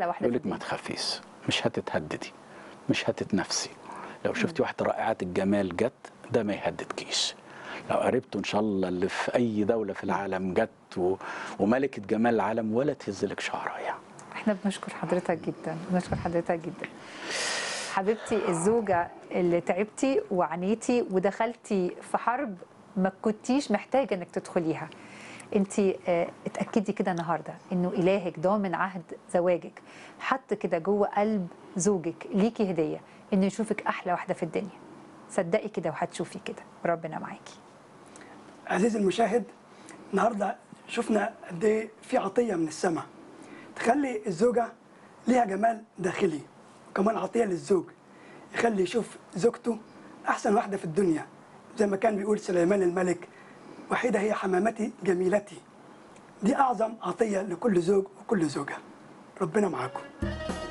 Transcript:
احلى واحده يقول في لك ما الدنيا تخافيش مش هتتهددي مش هتتنفسي لو شفتي واحده رائعه الجمال جت ده ما يهددكيش لو قربتوا ان شاء الله اللي في اي دوله في العالم جت و... وملكه جمال العالم ولا تهزلك شعرها يعني احنا بنشكر حضرتك جدا بنشكر حضرتك جدا حبيبتي الزوجة اللي تعبتي وعانيتي ودخلتي في حرب ما كنتيش محتاجة انك تدخليها انت اتأكدي كده النهاردة انه الهك ضامن عهد زواجك حط كده جوه قلب زوجك ليكي هدية انه يشوفك احلى واحدة في الدنيا صدقي كده وهتشوفي كده ربنا معاكي عزيزي المشاهد النهارده شفنا قد ايه في عطيه من السماء تخلي الزوجه ليها جمال داخلي وكمان عطيه للزوج يخلي يشوف زوجته احسن واحده في الدنيا زي ما كان بيقول سليمان الملك وحيده هي حمامتي جميلتي دي اعظم عطيه لكل زوج وكل زوجه ربنا معاكم